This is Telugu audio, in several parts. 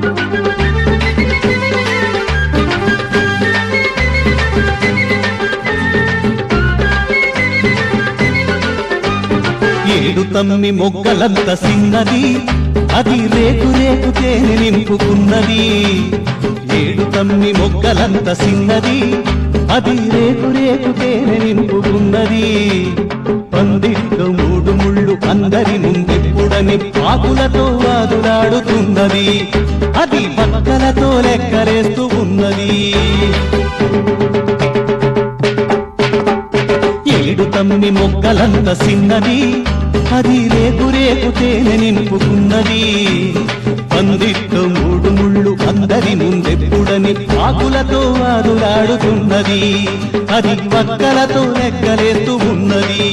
ఏడు తమ్మి మొగ్గలంత సిన్నది అది రేకు రేకు తేనె నింపుకున్నది ఏడు తమ్మి మొగ్గలంత సిన్నది అది రేకు రేకు తేనె నింపుకున్నది పందిట్లో మూడు ముళ్ళు అందరి ముందెప్పుడని ఆకులతో వాదులాడుతున్నది అది పక్కలతో లెక్కలేస్తూ ఉన్నది ఏడు తమ్మి మొగ్గలంత సిన్నది అది రేకు రేకు తేనె నింపుకున్నది పందిట్లో మూడు ముళ్ళు అందరి ముందెప్పుడని ఆకులతో వాదులాడుతున్నది అది వక్కలతో లెక్కలేస్తూ ఉన్నది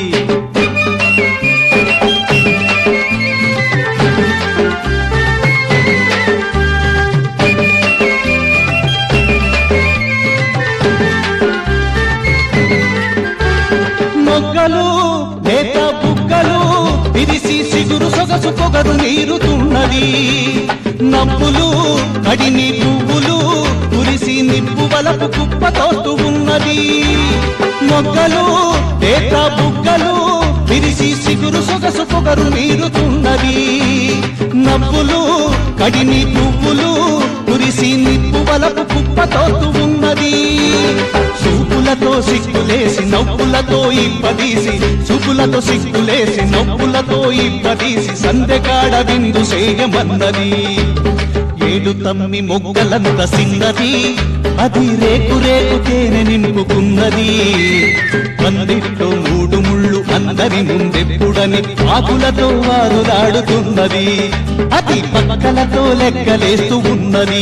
మొగ్గలు లేత బుగ్గలు విరిసి సిగురు సొగసు పొగరు నీరుతున్నది నవ్వులు కడిని పువ్వులు కురిసి నిప్పు వలపు కుప్ప తోస్తూ ఉన్నది మొగ్గలు లేత బుగ్గలు విరిసి సిగురు సొగసు పొగరు నీరుతున్నది నవ్వులు కడిని పువ్వులు కురిసి నిప్పు వలపు కుప్ప తోస్తూ ఉన్నది చూపులతో సిగ్గులేసి నవ్వులతో ఇప్పదీసి చూపులతో సిగ్గులేసి నవ్వులతో ఇప్పదీసి సందెకాడ విందు చేయమన్నది ఏడు తమ్మి మొగ్గలంత సిన్నది అది రేకు రేకు తేనె నింపుకున్నది పందిట్లో మూడు ముళ్ళు అందరి ముందెప్పుడని ఆకులతో వారులాడుతున్నది అది పక్కలతో లెక్కలేస్తూ ఉన్నది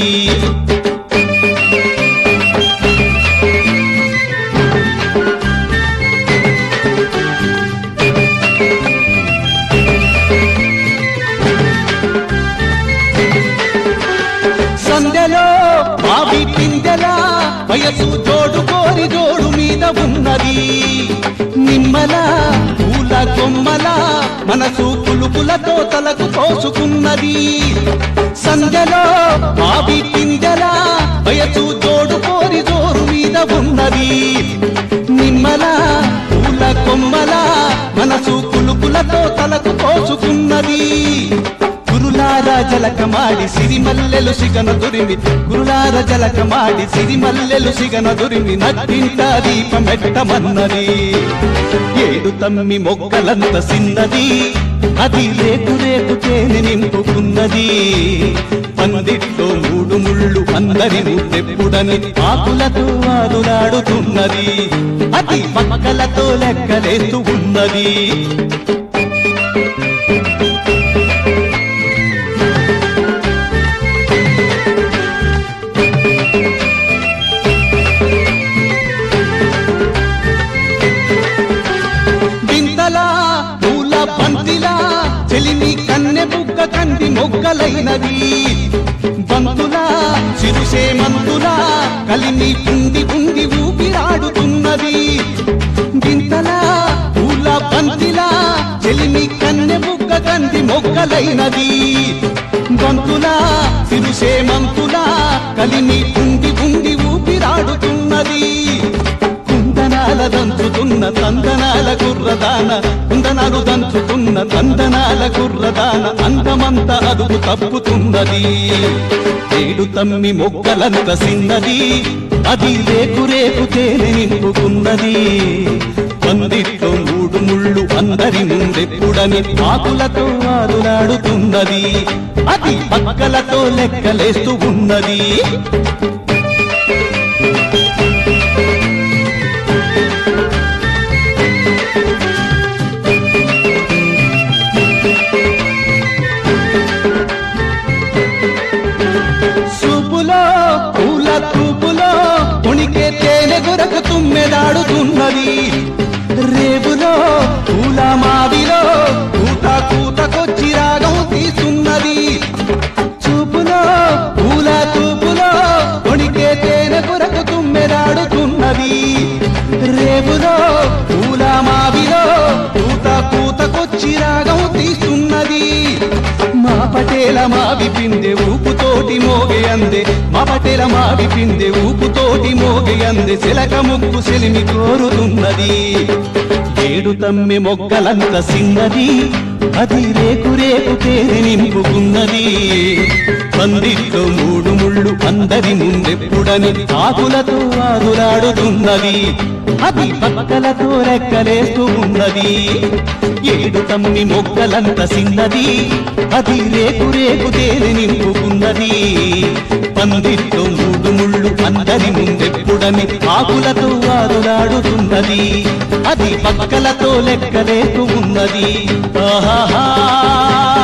సందెలో బావి పిందెలా వయసు జోడు కోరి జోడు మీద ఉన్నది నిమ్మల పూల కొమ్మల మనసు పులుపులతో తలకు కోసుకున్నది సందెలో బావి పిందెలా వయసు జోడు కోరి జోరు మీద ఉన్నది నిమ్మల పూల కొమ్మల మనసు పులుపులతో తలకు కోసుకున్నది గురులార జలకమాడి సిరిమల్లెలు సిగన దురిమి గురులార జలకమాడి సిరిమల్లెలు సిగన దురిమి నట్టింట దీపమెట్టమన్నది ఏడు తమ్మి మొక్కలంత సిన్నది అది రేకు రేకు తేనె నింపుకున్నది పందిట్లో మూడు ముళ్ళు అందరి ముద్దెప్పుడని ఆకులతో వాదులాడుతున్నది అది పక్కలతో లెక్కలేస్తూ ఉన్నది వింతలా పూల బంతిలా చెలిమి కన్నె బుగ్గ కంది మొగ్గలైనది బంతులా చిరుసే మంతులా కలిమి పుండి పుండి ఊపిరాడుతున్నది వింతలా పూల బంతిలా చెలిమి కన్నె బుగ్గ కంది మొగ్గలైనది బంతులా చిరుసే మంతులా కలిమి పుండి పుండి ఊపిరాడుతున్నది కుందనాల దంచుతున్న తందనాల గుర్రదాన కుందనాలు దంచుతున్న తందనాల గుర్రదాన అందమంత అదుపు తప్పుతున్నది ఏడు తమ్మి మొక్కలంత సిన్నది అది రేకు రేకు తేనె నింపుకున్నది పందిట్లో మూడు ముళ్ళు అందరి ముందెప్పుడని ఆకులతో వారులాడుతున్నది అది పక్కలతో లెక్కలేస్తూ ఉన్నది చూపులో పూల తూపులో ఉనికి తేనె గురకు తుమ్మెదాడుతున్నది రేవులో పూల మావిలో కూత కూతకొచ్చి రాగం తీస్తున్నది చూపులో పూల తూపులో ఉనికి తేనె గురకు తుమ్మెదాడుతున్నది రేవులో పూల మావిలో కూత కూతకొచ్చి రాగం తీస్తున్నది మా పటేల మావి పిందె ఊపుతోటి మోగే అందే మా పటేల మావి పిందె ఊపుతోటి మోగే అందే శిలక ముక్కు సెలిమి కోరుతున్నది ఏడు తమ్మి మొక్కలంత సిన్నది అది రేకు రేకు తేనె నింపుకున్నది పందిట్లో మూడు ముళ్ళు అందరి ముందెప్పుడని ఆకులతో ఆదులాడుతున్నది అది పక్కలతో రెక్కలేస్తూ ఉన్నది ఏడు తమ్మి మొక్కలంత సిన్నది అది రేకు రేకు తేనె నింపుకున్నది పందిట్లో మూడు ముళ్ళు అందరి ముందెప్పుడని ఆకులతో ఆదులాడుతున్నది అది పక్కలతో లెక్కలేస్తూ ఉన్నది ఆహాహా